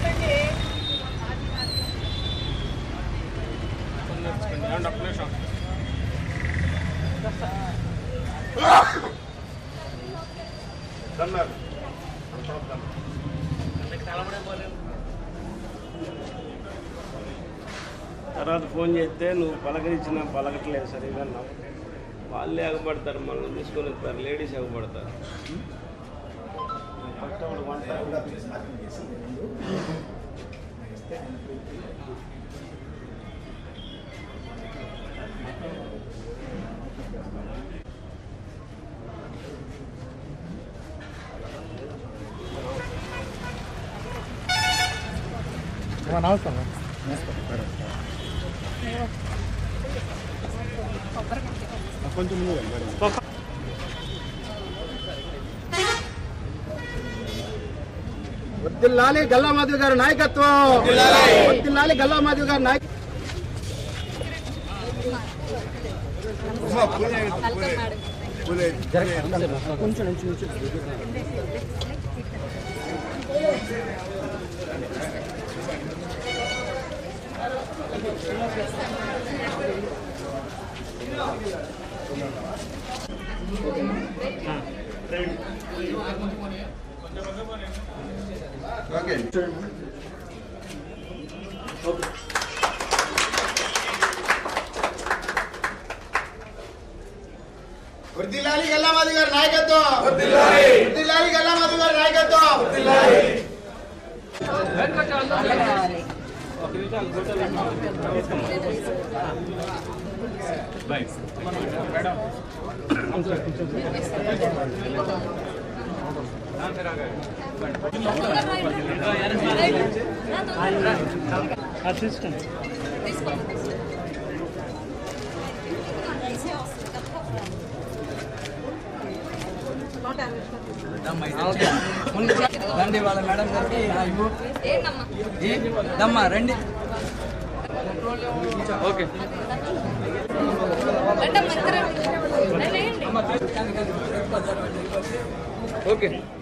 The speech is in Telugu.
తర్వాత ఫోన్ చేస్తే నువ్వు పలకరించినా పలకట్లేదు సరిగా అన్నావు వాళ్ళే ఎగబడతారు మనల్ని తీసుకొని వెళ్తారు లేడీస్ ఎగబడతారు ఫస్ట్ వాడు వంట వర్దిల్లాలి గల్లా మాధవి గారి నాయకత్వం వర్దిల్లాలి గల్లా మాధవి గారి నాయక వర్దిల్లాలి గల్లా మాధవి గారి నాయకత్వం వర్దిల్లాలి గల్లా మాధవి గారి నాయకత్వం రండి వాళ్ళ మేడం గారికి ఆ, ఇవ్వు ఈ, దమ్మా రండి ఓకే ఓకే